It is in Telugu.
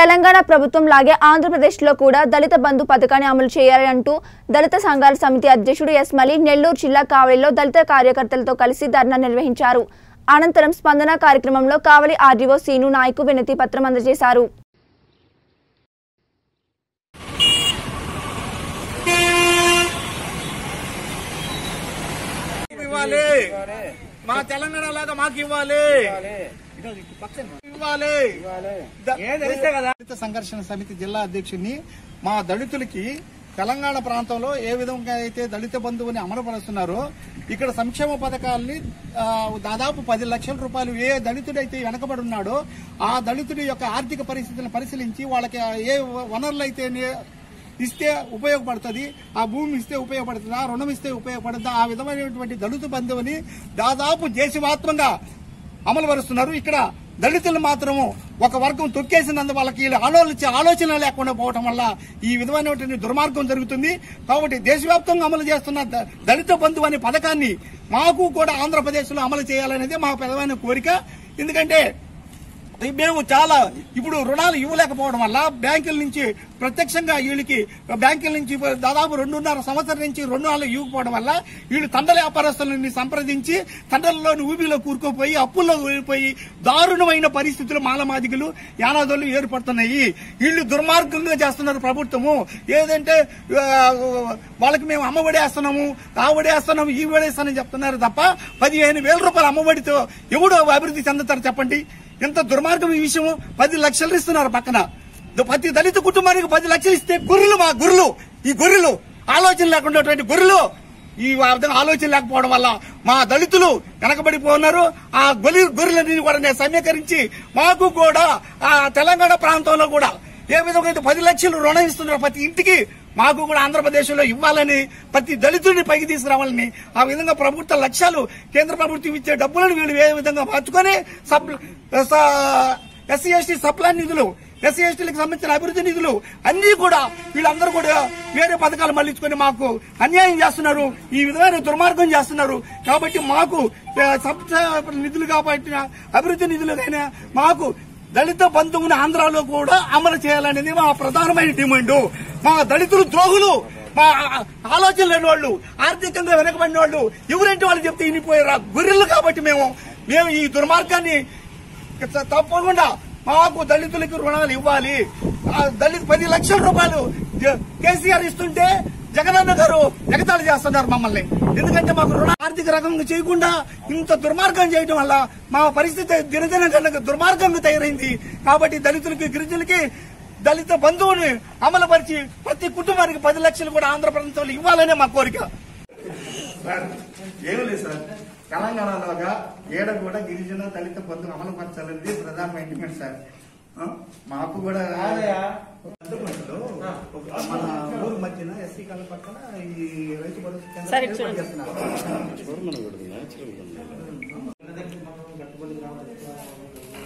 తెలంగాణ ప్రభుత్వం లాగే ఆంధ్రప్రదేశ్లో కూడా దళిత బంధు పథకాన్ని అమలు చేయాలని అంటూ దళిత సంఘాల సమితి అధ్యక్షుడు ఎస్ మలి నెల్లూరు జిల్లా కావలిలో దళిత కార్యకర్తలతో కలిసి ధర్నా నిర్వహించారు అనంతరం స్పందన కార్యక్రమంలో కావలి ఆర్డీఓ సీను నాయకు వినతి పత్రం అందజేశారు ఇవ్వాలి మా తెలంగాణ లాగా మాకు ఇవ్వాలి ఇవ్వాలి ద- దళిత సంఘర్షణ సమితి జిల్లా అధ్యక్షుడిని మా దళితులకి తెలంగాణ ప్రాంతంలో ఏ విధంగా అయితే దళిత బంధువుని అమలుపరుస్తున్నారో ఇక్కడ సంక్షేమ పథకాల్ని ఆ, దాదాపు పది లక్షల రూపాయలు ఏ దళితుడైతే వెనకబడి ఉన్నాడో ఆ దళితుడి యొక్క ఆర్థిక పరిస్థితులను పరిశీలించి వాళ్ళకి ఏ వనరులు అయితే ఇస్తే ఉపయోగపడుతుంది ఆ భూమి ఇస్తే ఉపయోగపడుతుందా రుణం ఇస్తే ఉపయోగపడుతుందా ఆ విధమైనటువంటి దళిత బంధువుని దాదాపు దేశవ్యాప్తంగా అమలు పరుస్తున్నారు ఇక్కడ దళితులు మాత్రము ఒక వర్గం తొక్కేసినందు వాళ్ళకి వీళ్ళు ఆలోచించే ఆలోచన లేకుండా పోవటం వల్ల ఈ విధమైనటువంటి దుర్మార్గం జరుగుతుంది కాబట్టి దేశవ్యాప్తంగా అమలు చేస్తున్న ద- దళిత బంధువు అనే పథకాన్ని మాకు కూడా ఆంధ్రప్రదేశ్ లో అమలు చేయాలనేది మా ప్రధాన కోరిక ఎందుకంటే మేము చాలా ఇప్పుడు రుణాలు ఇవ్వలేకపోవడం వల్ల బ్యాంకుల నుంచి ప్రత్యక్షంగా వీళ్ళకి బ్యాంకుల నుంచి దాదాపు రెండున్నర సంవత్సరం నుంచి రుణాలు ఇవ్వకపోవడం వల్ల వీళ్ళు తండల వ్యాపారస్తులని సంప్రదించి తండలలోని ఊబిలో కూరుకుపోయి అప్పుల్లో ఊరిపోయి దారుణమైన పరిస్థితులు మాలమాదిగులు యానాదులు ఏర్పడుతున్నాయి వీళ్ళు దుర్మార్గంగా చేస్తున్నారు ప్రభుత్వము ఏదంటే ఆ, వాళ్ళకి మేము అమ్మఒడి వేస్తున్నాము ఆ ఒడి వేస్తున్నాము ఈ ఒడి వేస్తానని చెప్తున్నారు తప్ప పదిహేను వేల రూపాయల అమ్మఒడితో ఎవడు అభివృద్ధి చెందుతారు చెప్పండి ఎంత దుర్మార్గం ఈ విషయం పది లక్షలు ఇస్తున్నారు పక్కన ద- ప్రతి దళిత కుటుంబానికి పది లక్షలు ఇస్తే గొర్రెలు మా గొర్రెలు ఈ గొర్రెలు ఆలోచన లేకుండా గొర్రెలు ఈ విధంగా ఆలోచన లేకపోవడం వల్ల మా దళితులు వెనకబడిపోతున్నారు ఆ గొలి గొర్రెలని కూడా నేను సమీకరించి మాకు కూడా ఆ తెలంగాణ ప్రాంతంలో కూడా ఏ విధంగా అయితే పది లక్షలు రుణం ఇస్తున్నారు ప్రతి ఇంటికి మాకు కూడా ఆంధ్రప్రదేశ్ లో ఇవ్వాలని ప్రతి దళితుడిని పైకి తీసుకురావాలని ఆ విధంగా ప్రభుత్వ లక్ష్యాలు కేంద్ర ప్రభుత్వం ఇచ్చే డబ్బులను వీళ్ళు ఏ విధంగా మార్చుకొని సబ్ ఎస్సీ ఎస్టీ సప్లాన్ నిధులు ఎస్సీ ఎస్టీలకు సంబంధించిన అభివృద్ధి నిధులు అన్ని కూడా వీళ్ళందరూ కూడా వేరే పథకాలు మళ్లించుకొని మాకు అన్యాయం చేస్తున్నారు ఈ విధమైన దుర్మార్గం చేస్తున్నారు కాబట్టి మాకు ఏ, సబ్ నిధులు కాబట్టి అభివృద్ధి నిధులైనా మాకు దళిత బంధువుని ఆంధ్రాలో కూడా అమలు చేయాలనేది మా ప్రధానమైన డిమాండ్ మా దళితులు ద్రోహులు మా ఆలోచన లేని వాళ్ళు ఆర్థికంగా వెనకబడిన వాళ్ళు ఎవరంటే వాళ్ళు చెప్తే ఇనిపోయారు గొర్రెలు కాబట్టి మేము మేము ఈ దుర్మార్గాన్ని తప్పకుండా మాకు దళితులకు రుణాలు ఇవ్వాలి ఆ దళిత పది లక్షల రూపాయలు జ- కేసీఆర్ ఇస్తుంటే జగనన్న గారు ఎగతాళి చేస్తున్నారు మమ్మల్ని ఎందుకంటే మాకు రుణ ఆర్థిక రకంగా చేయకుండా ఇంత దుర్మార్గం చేయడం వల్ల మా పరిస్థితి దినదిన కన్నా దుర్మార్గంగా తయారైంది కాబట్టి దళితులకి గిరిజనులకి దళిత బంధువుని అమలుపరిచి ప్రతి కుటుంబానికి పది లక్షలు కూడా ఆంధ్రప్రదేశ్లో ఇవ్వాలనే మా కోరిక సార్ ఏం లేదు సార్ తెలంగాణలోగా ఏడ కూడా గిరిజన దళిత బంధు అమలు పరచాలనేది ప్రధానమైన డిమాండ్ సార్ ఆ, మాకు కూడా అందుబాటులో మన ఊరు మధ్యన ఎస్సీ కాల పక్కన ఈ రైతు భరోసా కేంద్రం ఏర్పాటు చేస్తున్నారు.